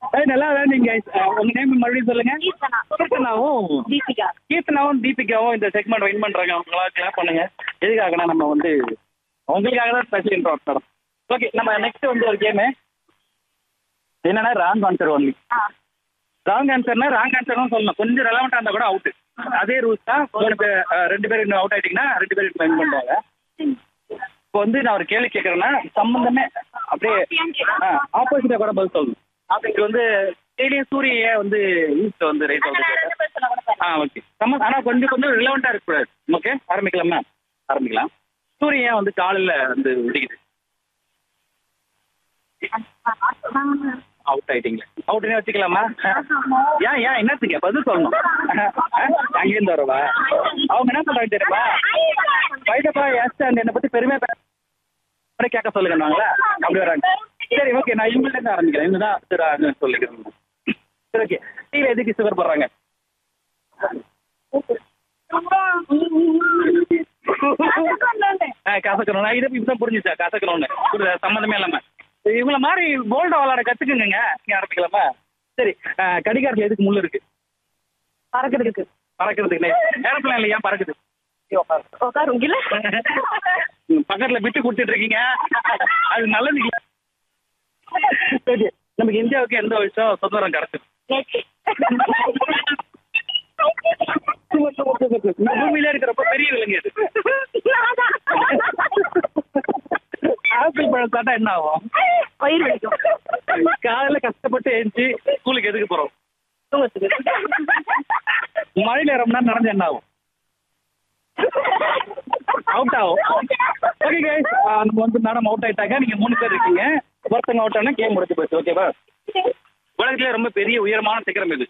ஏய், நல்லா விளையாண்டீங்க guys. அஹ், உங்க நேம் மறுபடியும் சொல்லுங்க கீர்த்தனா கீர்த்தனாவும் தீபிகா கீர்த்தனாவும் தீபிகாவும் இந்த செக்மெண்ட் வின் பண்றாங்க அவங்களா கிளாப் பண்ணுங்க எதுக்காகனா நம்ம வந்து உங்களுக்காக தான் ஸ்பெஷல் இன்ட்ரோ மேடம் ஓகே நம்ம நெக்ஸ்ட் வந்து ஒரு கேமு என்னன்னா ராங் ஆன்சர் ஒன்லி ஆ ராங் ஆன்சர்னா ராங் ஆன்சர்னு சொல்லணும் கொஞ்சம் ரெலவெண்டா இருந்தா கூட அவுட் அதே ரூல்ஸ் தான் உங்களுக்கு அஹ், ரெண்டு பேர் இன்னும் அவுட் ஆயிட்டீங்கன்னா ரெண்டு பேர் வின் பண்ணுவாங்க இப்போ வந்து நான் ஒரு கேள்வி கேட்கறேன்னா சம்பந்தமே அப்படியே ஆப்போசிட்டா கூட பதில் சொல்லணும் அப்படி வந்து டெய்லியும் சூரிய வந்து ஈஸ்ட் வந்து ரைஸ் நான் ஆகுது ரெண்டு பேர் சொல்ல கூட ஆ ஓகே சம்ம ஆனா கொஞ்சம் கொஞ்சம் ரிலவெண்டா இருக்கக்கூடாது ஓகே ஆரம்பிக்கலாமா ஆரம்பிக்கலாம் சூரியன் ஏன் வந்து காலையில வந்து உதிக்குது அவுட் ஆயிட்டீங்க அவுட்னே வச்சுக்கலாமா ஏன் ஏன் என்னத்துக்கு பதில் சொல்லணும் அங்கேருந்து வரவா அவங்க என்ன சொல்றாங்க தெரியுமா வைடப்பா எஸ் அண்ட் என்னை பத்தி பெருமையா பே- அப்படியே கேட்க சொல்லுங்கன்னாங்களா அப்படி வராங்க சரி ஓகே நான் இவங்கள்ட்ட இருந்து ஆரம்பிக்கிறேன் இவங்க தான் சரி சொல்லிக்கிறேன் சரி ஓகே டீல எதுக்கு சுகர் போடுறாங்க கசக்கணும் நான் இதை இப்பதான் புரிஞ்சுச்சா கசக்கணும்னு புரியுதா சம்மந்தமே இல்லாம இவங்கள மாதிரி போல்டா விளாட கத்துக்குங்க நீங்க ஆரம்பிக்கலாமா சரி அஹ், கடிகாரத்துல எதுக்கு முள்ளு இருக்கு பறக்கிறதுக்கு பறக்கிறதுக்கு ஏரோப்ளேன்ல ஏன் பறக்குது உட்காரும் இல்ல ம், பக்கத்துல விட்டு கொடுத்துட்டு இருக்கீங்க அது நல்லது இல்ல சரி நமக்கு இந்தியாவுக்கு எந்த வருஷம் சுதந்திரம் கிடைச்சது இந்த பூமியில இருக்கிற ரொம்ப பெரிய விலங்கு இது ஆப்பிள் பழம் சாப்பிட்டா என்ன ஆகும் வயிறு வலிக்கும் காலையில கஷ்டப்பட்டு எழுந்துச்சு ஸ்கூலுக்கு எதுக்கு போறோம் மழையில ரொம்ப நேரம் நடந்து என்ன ஆகும் அவுட் ஆகும் ஓகே கைஸ் நம்ம வந்து மேடம் அவுட் ஆயிட்டாங்க நீங்க மூணு பேர் இருக்கீங்க ஒருத்தங்க அவுட் ஆனா கேம் முடிச்சு போச்சு ஓகேவா உலகத்திலே ரொம்ப பெரிய உயரமான சிகரம் இது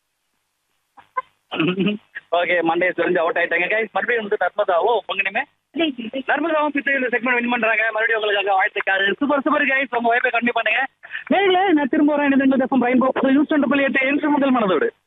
ஓகே மண்டே தெரிஞ்சு அவுட் ஆயிட்டாங்க கைஸ் மறுபடியும் வந்து நர்மதாவோ உங்கனுமே நர்மதாவும் பித்து இந்த செக்மெண்ட் வின் பண்றாங்க மறுபடியும் உங்களுக்காக வாழ்த்துக்கள் சூப்பர் சூப்பர் கைஸ் உங்க வாய்ப்பை கண்டிப்பா பண்ணுங்க நேரில் நான் திரும்ப வரேன் ரெயின்போ யூஸ் டுவெண்ட்டி எட்டு என்று முதல் மனதோடு